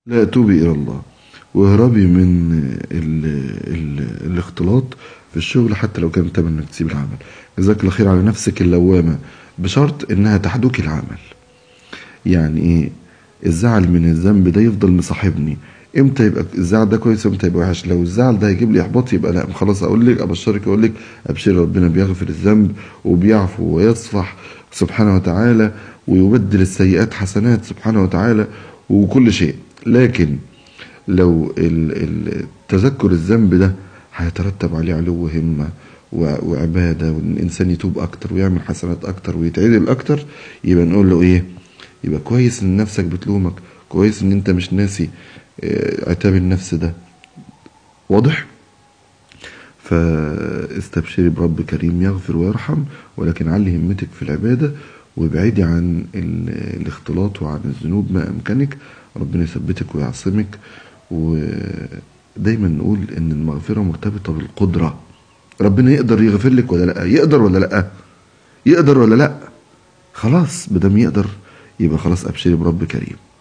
لا توبي إلى الله واهربي من ال ال الاختلاط في الشغل حتى لو كان تمن انك تسيب العمل جزاك الله خير على نفسك اللوامة بشرط انها تحدوك العمل يعني ايه الزعل من الذنب ده يفضل مصاحبني امتى يبقى الزعل ده كويس وامتى يبقى وحش لو الزعل ده هيجيب لي احباط يبقى لا خلاص اقول لك ابشرك اقول لك ابشري ربنا بيغفر الذنب وبيعفو ويصفح سبحانه وتعالى ويبدل السيئات حسنات سبحانه وتعالى وكل شيء لكن لو ال- ال- تذكر الذنب ده هيترتب عليه علو همة و- وعبادة وان الانسان يتوب اكتر ويعمل حسنات اكتر ويتعدل اكتر يبقى نقول له ايه يبقى كويس ان نفسك بتلومك كويس ان انت مش ناسي آه، عتاب النفس ده واضح فاستبشري برب كريم يغفر ويرحم ولكن علي همتك في العبادة وابعدي عن ال- الاختلاط وعن الذنوب ما أمكنك ربنا يثبتك ويعصمك ودايما نقول ان المغفرة مرتبطة بالقدرة ربنا يقدر يغفر لك ولا لا يقدر ولا لا يقدر ولا لا خلاص بدم يقدر يبقى خلاص ابشري برب كريم